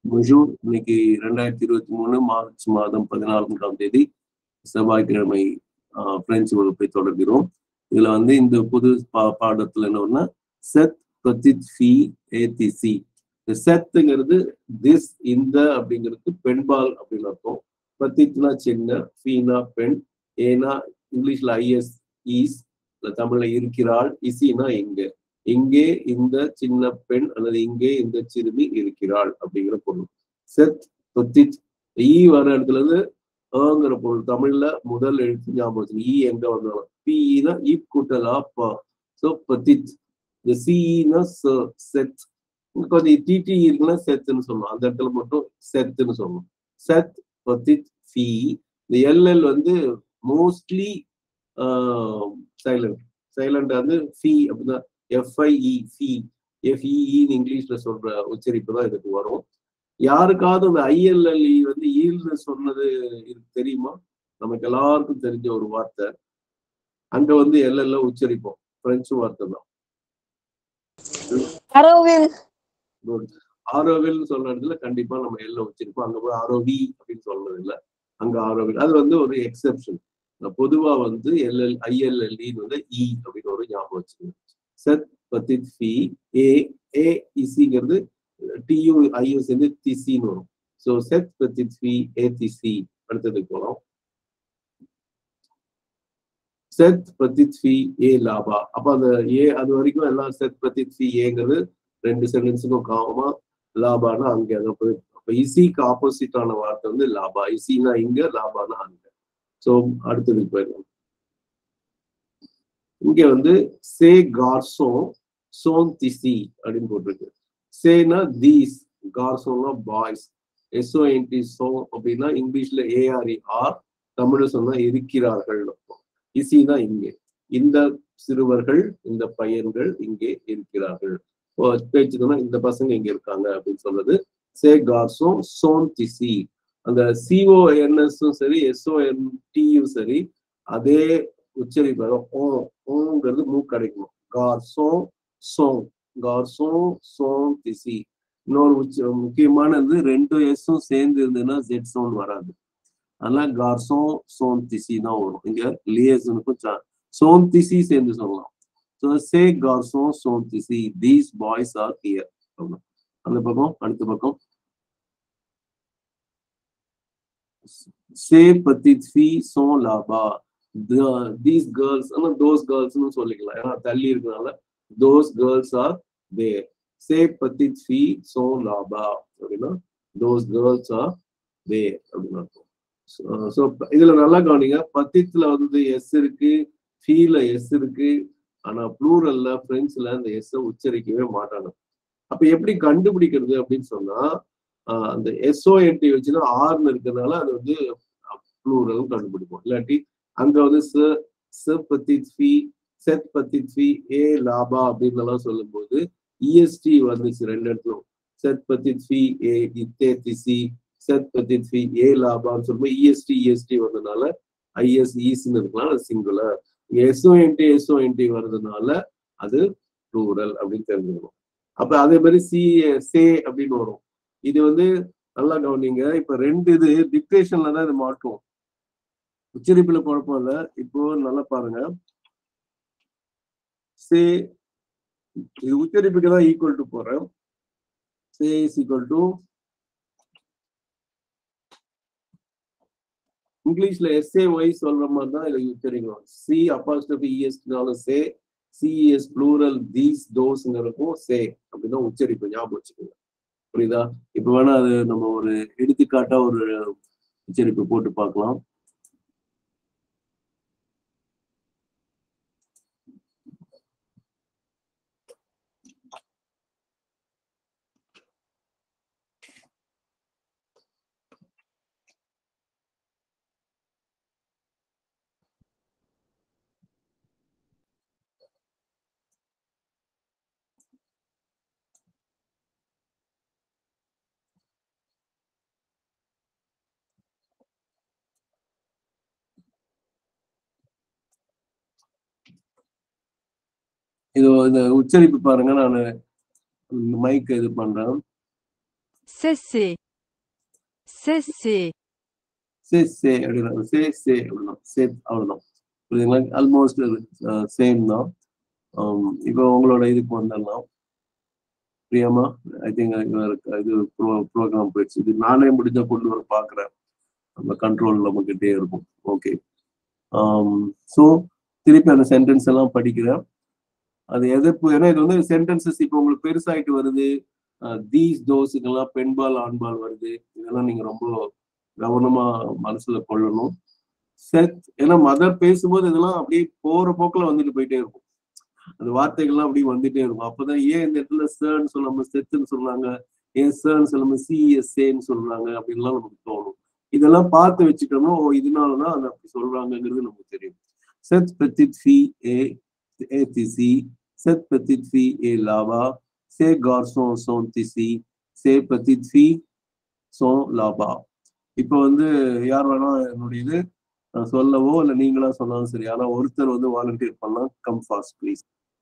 bonjour இன்னைக்கு ரெண்டாயிரத்தி இருபத்தி மூணு மார்ச் மாதம் பதினான்காம் தேதி செவ்வாய்க்கிழமை ஆஹ், பிரெஞ்சு வகுப்பை தொடர்கிறோம் இதுல வந்து இந்த புது பா பாடத்துல என்னன்னா செத் பிரதித் ஃபி ஏதிசி இந்த செத்துங்கிறது திஸ் இந்த அப்படிங்கிறது பெண்பால் அப்படின்னு அர்த்தம் பிரதித்னா சின்ன ஃபீனா பெண் ஏனா இங்கிலீஷ்ல ஐஎஸ் ஈஸ் இல்ல தமிழ்ல இருக்கிறாள் இசினா எங்க இங்கே இந்த சின்ன பெண் அல்லது இங்கே இந்த சிறுமி இருக்கிறாள் அப்படிங்கிற பொருள் செத் பிரதித் ஈ வர இடத்துல இருந்து ஆங்கிற பொருள் தமிழ்ல முதல் எழுத்து ஞாபகம் வச்சுக்கணும். ஈ எங்க வந்தாலும் பிஇனா இப் கூட்டலா ப சோ பிரதித் இந்த சிஇனா செத் இங்க கொஞ்சம் டிடி இருக்குன்னா செத்துன்னு சொல்லணும் அந்த இடத்துல மட்டும் செத்துன்னு சொல்லணும் செத் பிரதித் ஃபி இந்த எல்எல் வந்து மோஸ்ட்லி சைலண்ட் சைலண்ட் வந்து ஃபி அப்படின்னா எஃப்ஐஇ ஃபி எஃப்இஇன்னு இங்கிலீஷ்ல சொல்ற உச்சரிப்பு தான் இதுக்கு வரும் யாருக்காவது அந்த ஐஎல்எல்இ வந்து ஈல்னு சொன்னது இருக்கு தெரியுமா நமக்கு எல்லாருக்கும் தெரிஞ்ச ஒரு வார்த்தை அங்க வந்து எல்எல்ல உச்சரிப்போம் பிரெஞ்சு வார்த்தை தான் அரவில் Good. ஆரோவில் சொல்ற இடத்துல கண்டிப்பா நம்ம எல்ல உச்சரிப்போம் அங்க போய் ஆரோவி அப்படின்னு சொல்றது இல்ல அங்க ஆரோவில் அது வந்து ஒரு எக்ஸெப்ஷன் பொதுவா வந்து எல்எல் ஐஎல்எல்இ வந்து இ அப்படின்னு ஒரு ஞாபகம் வச்சுக்கணும் செத் பத்தித் ஃபி ஏ ஏ இசிங்கிறது டியூ ஐயு சேர்ந்து திசின்னு வரும் ஸோ செத் பத்தித் ஃபி ஏ திசி அடுத்ததுக்கு போறோம் செத் பத்தித் ஃபி ஏ லாபா அப்ப அந்த ஏ அது வரைக்கும் எல்லாம் செத் பத்தித் ஃபி ஏங்கிறது ரெண்டு சென்டென்ஸுக்கும் காமமா லாபானா அங்க அதை போய் அப்ப இசிக்கு ஆப்போசிட்டான வார்த்தை வந்து லாபா இசினா இங்க லாபானா அங்க ஸோ அடுத்ததுக்கு போயிடலாம் இங்க வந்து சே கார்சோ சோன் திசி அப்படின்னு போட்டிருக்கு சேனா தீஸ் கார்சோனா பாய்ஸ் எஸ்ஓஎன்டி சோ அப்படின்னா இங்கிலீஷ்ல ஏஆர்இ ஆர் தமிழ்ல சொன்னா இருக்கிறார்கள் இசினா இங்கே இந்த சிறுவர்கள் இந்த பையன்கள் இங்கே இருக்கிறார்கள் ஓ, பேச்சுக்கன்னா இந்த பசங்க இங்க இருக்காங்க அப்படின்னு சொல்றது சே கார்சோ சோன் திசி அந்த சிஓஎன்எஸும் சரி எஸ்ஓஎன்டியும் சரி அதே உச்சரிப்பு அதாவது ஓ ஓங்கிறது மூக்கு கிடைக்கணும் கார்சோ சோங் கார்சோ சோங் திசி இன்னொரு உச்ச முக்கியமானது ரெண்டு எஸ்ஸும் சேர்ந்து இருந்ததுன்னா ஜெட் சவுண்ட் வராது அதனால கார்சோ சோன் திசி தான் வரும் இங்க லியேசனுக்கும் சோன் திசி சேர்ந்து சொல்லலாம் ஸோ சே கார்சோ சோன் திசி தீஸ் பாய்ஸ் ஆர் ஹியர் அந்த பக்கம் அடுத்த பக்கம் சே பத்தித் ஃபி சோ லாபா தீஸ் கேர்ள்ஸ் ஆனால் தோஸ் கேர்ள்ஸ்னு சொல்லிக்கலாம் ஏன்னா தள்ளி இருக்கனால தோஸ் கேர்ள்ஸ் ஆர் தேர் சே பத்தித் ஃபி சோ லாபா அப்படின்னா தோஸ் கேர்ள்ஸ் ஆர் தேர் அப்படின்னு அர்த்தம் ஸோ இதுல நல்லா கவனிங்க பத்தித்துல வந்து எஸ் இருக்கு ஃபீல எஸ் இருக்கு ஆனா ப்ளூரல்ல பிரெஞ்சுல அந்த எஸ் உச்சரிக்கவே மாட்டாங்க அப்ப எப்படி கண்டுபிடிக்கிறது அப்படின்னு சொன்னா ஆஹ் அந்த எஸ்ஓஎன்டி வச்சுன்னா ஆர்னு இருக்கிறதுனால அது வந்து ப்ளூரல் கண்டுபிடிப்போம் இல்லாட்டி அங்க வந்து ச ச பத்தித் ஃபி செத் பத்தித் ஃபி ஏ லாபா அப்படின்னு எல்லாம் சொல்லும்போது இஎஸ்டி வந்துச்சு ரெண்டு இடத்துலும் செத் பத்தித் ஃபி ஏ இத்தே திசி செத் பத்தித் ஃபி ஏ லாபான்னு சொல்லும்போது இஎஸ்டி இஎஸ்டி வந்ததுனால ஐஎஸ் ஈஸ்ன்னு இருக்கலாம் அது சிங்குலர் எஸ்ஓஎன்டி எஸ்ஓஎன்டி வர்றதுனால அது ப்ளூரல் அப்படின்னு தெரிஞ்சுக்கணும் அப்ப அதே மாதிரி சி சே அப்படின்னு வரும் இது வந்து நல்லா கவனிங்க இப்ப ரெண்டு இது டிக்டேஷன்ல தான் இது மாட்டும் உச்சரிப்புல குழப்பம் இல்ல இப்போ நல்லா பாருங்க சே இது உச்சரிப்புக்கு தான் ஈக்குவல் டு போறேன் சே இஸ் ஈக்குவல் டு இங்கிலீஷ்ல எஸ்ஏ ஒய் சொல்ற மாதிரி தான் இதை உச்சரிக்கணும் சி அப்பாஸ்டபி இஎஸ்னாலும் சே சிஎஸ் ப்ளூரல் தீஸ் தோஸ்ங்கிறதுக்கும் சே அப்படின்னா உச்சரிப்பு ஞாபகம் வச்சுக்கோங்க புரியுதா இப்ப வேணா அது நம்ம ஒரு எடுத்துக்காட்டா ஒரு உச்சரிப்பு போட்டு பார்க்கலாம் இது இந்த உச்சரிப்பு பாருங்க நான் மைக் இது பண்றேன் cesser, cesser, சே சே அப்படின்னா சே சே அப்படின்னா சே அவ்வளவுதான் புரியுதுங்களா ஆல்மோஸ்ட் சேம் தான் ஆம், இப்போ உங்களோட இதுக்கு வந்துடலாம் பிரியமா ஐ திங்க் இது ப்ரோக்ராம் போயிடுச்சு இது நானே முடிஞ்ச கொண்டு வர பார்க்குறேன் நம்ம கண்ட்ரோல் நம்மகிட்டே இருக்கும் ஓகே ஸோ திருப்பி அந்த சென்டென்ஸ் எல்லாம் படிக்கிறேன் அது எதிர்ப்பு ஏன்னா இது வந்து சென்டென்சஸ் இப்போ உங்களுக்கு பெருசாயிட்டு வருது தீஸ் தோஸுக்கெல்லாம் பெண்பால் ஆண்பால் வருது இதெல்லாம் நீங்க ரொம்ப கவனமா மனசுல கொள்ளணும் செத் ஏன்னா மதர் பேசும்போது இதெல்லாம் அப்படியே போற போக்குல வந்துட்டு போயிட்டே இருக்கும் அந்த வார்த்தைகள்லாம் அப்படியே வந்துட்டே இருக்கும் அப்பதான் ஏன் இந்த இடத்துல சேர்ன்னு சொல்லாம செத்துன்னு சொல்றாங்க ஏன் சேர்ன்னு சொல்லாம சிஎஸ்ஏன்னு சொல்றாங்க அப்படின்லாம் நமக்கு தோணும் இதெல்லாம் பார்த்து வச்சுட்டோம்னா ஓ இதனாலதான் அதை அப்படி சொல்றாங்கங்கிறது நமக்கு தெரியும் செத் பெத்திட் ஃபி ஏ ஏ திசி செத் பெத்திட் ஃபி ஏ லாவா சே கார்சோன் சோன் திசி சே பெத்திட் ஃபி சோ லாபா இப்போ வந்து யார் வேணா என்னுடைய இது நான் சொல்லவோ இல்ல நீங்களா சொன்னாலும் சரி ஆனா ஒருத்தர் வந்து வாலண்டியர் பண்ணலாம் கம் ஃபாஸ்ட் ப்ளீஸ்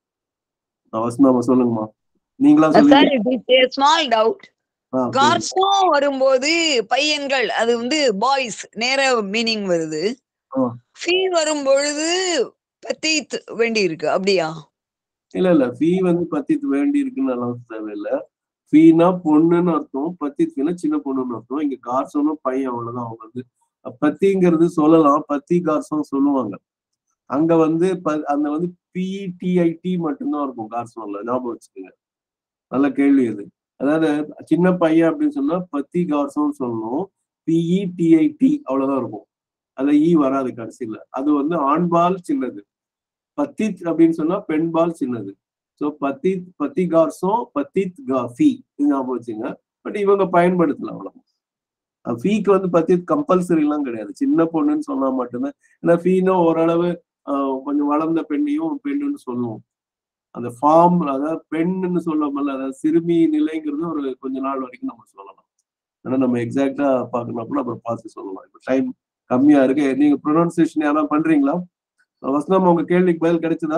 வசனாமா சொல்லுங்கம்மா நீங்களா சார் சொல்லுங்க இட் இஸ் ஸ்மால் டவுட் ஆ, சரி. கார்ஸும் வரும்போது பையன்கள் அது வந்து பாய்ஸ் நேர மீனிங் வருது ஆ. ஃபீ வரும் பொழுது பத்தீத் வேண்டி இருக்கு அப்படியா இல்ல இல்ல ஃபீ வந்து பத்தித் வேண்டி இருக்குன்னு எல்லாம் தேவையில்ல ஃபீனா பொண்ணுன்னு அர்த்தம் பத்தித் ஃபீனா சின்ன பொண்ணுன்னு அர்த்தம் இங்க கார்சோனும் பையன் அவ்வளவுதான் அவங்க வந்து பத்திங்கிறது சொல்லலாம் பத்தி கார்சோன் சொல்லுவாங்க அங்க வந்து ப- அந்த வந்து பிடிஐடி மட்டும்தான் இருக்கும் கார்சோன்ல ஞாபகம் வச்சுக்கோங்க நல்ல கேள்வி இது அதாவது சின்ன பையன் அப்படின்னு சொன்னா பத்தி கார்சோன் சொல்லணும் பிஇடிஐடி அவ்வளவுதான் இருக்கும் அதுல ஈ வராது கடைசியில அது வந்து ஆண்பால் சின்னது பத்தித் அப்படின்னு சொன்னா பெண்பால் சின்னது ஸோ பத்தித் பத்தி கார்சோம் பத்தித் காஃபி இது ஞாபகம் வச்சுங்க பட் இவங்க பயன்படுத்தலாம் அவ்வளவு ஃபீக்கு வந்து பத்தித் கம்பல்சரி எல்லாம் கிடையாது சின்ன பொண்ணுன்னு சொன்னா மட்டும்தான் ஏன்னா ஃபீனா ஓரளவு ஆஹ், கொஞ்சம் வளர்ந்த பெண்ணையும் பெண்ணுன்னு சொல்லுவோம் அந்த ஃபார்ம் அதாவது பெண்ணுன்னு சொல்லாமல்ல அதாவது சிறுமி நிலைங்கிறது ஒரு கொஞ்ச நாள் வரைக்கும் நம்ம சொல்லலாம் ஆனா நம்ம எக்ஸாக்டா பார்க்கணும் கூட அப்புறம் பார்த்து சொல்லலாம் இப்போ டைம் கம்மியா இருக்கு நீங்க ப்ரொனவுன்சியேஷன் யாராவது பண்றீங்களா வசனம் உங்க கேள்விக்கு பதில் கிடைச்சதா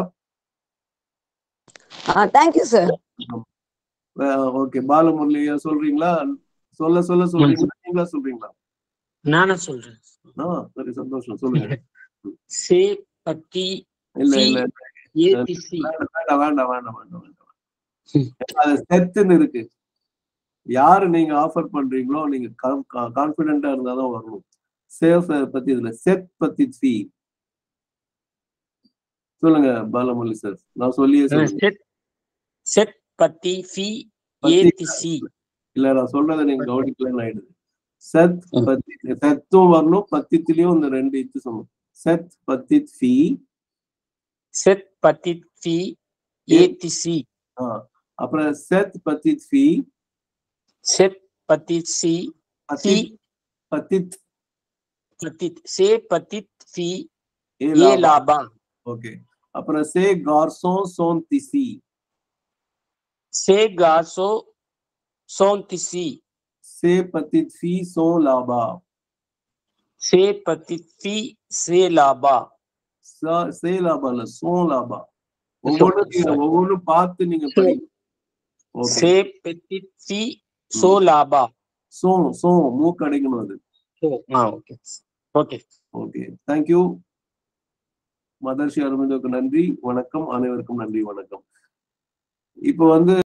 தேங்க்யூ சார் ஓகே பாலமுரளியா சொல்றீங்களா சொல்ல சொல்ல சொல்றீங்களா நீங்களா சொல்றீங்களா நானா சொல்றேன் ஆ சரி சந்தோஷம் சொல்லுங்க சே பத்தி இல்ல சி. இல்ல ஏபிசி வேண்டாம் வேண்டாம் வேண்டாம் வேண்டாம் வேண்டாம் அது செத்துன்னு இருக்கு யாரு நீங்க ஆஃபர் பண்றீங்களோ நீங்க கான்பிடென்டா இருந்தாதான் வரணும் சேஃப் பத்தி இதுல செத் பத்தி சி சொல்லுங்க பாலமுரளி சார் நான் சொல்லியே சொல்லுங்க செட் செட் பத்தி சி பத்தி- ஏபிசி இல்ல நான் சொல்றதை நீங்க கவனிக்கலன்னு ஆயிடுது சத் ம். பத்தி சத்தும் வரணும் பத்தித்திலயும் இந்த ரெண்டு இது சொல்லணும் சத் பத்தித் ஃபி செட் பத்தி சி ஏபிசி ஆ, அப்புறம் சத் பத்தித் ஃபி செட் பத்தி சி பத்தித் பத்தித் பத்தி சே பத்தி சி ஏ ஏ லாபா லாபா ஓகே அப்புறம் சே கார்சோன் சோன் திசி சே காசோ சோந்திசி சே பத்தித் ஃபி சோ லாபா சே பத்தி சி சே லாபா ச- சே லாபா இல்ல சோ லாபா ஒவ்வொன்றும் நீங்க ஒவ்வொன்றும் பார்த்து நீங்க படிங்க ஓகே சே பத்தி சி சோ லாபா சோ சோ மூக்கு அடைக்கணும் அது ஆ ஓகே ஓகே ஓகே தேங்க்யூ மதர்ஷி அரவிந்தோக்கு நன்றி வணக்கம் அனைவருக்கும் நன்றி வணக்கம் இப்போ வந்து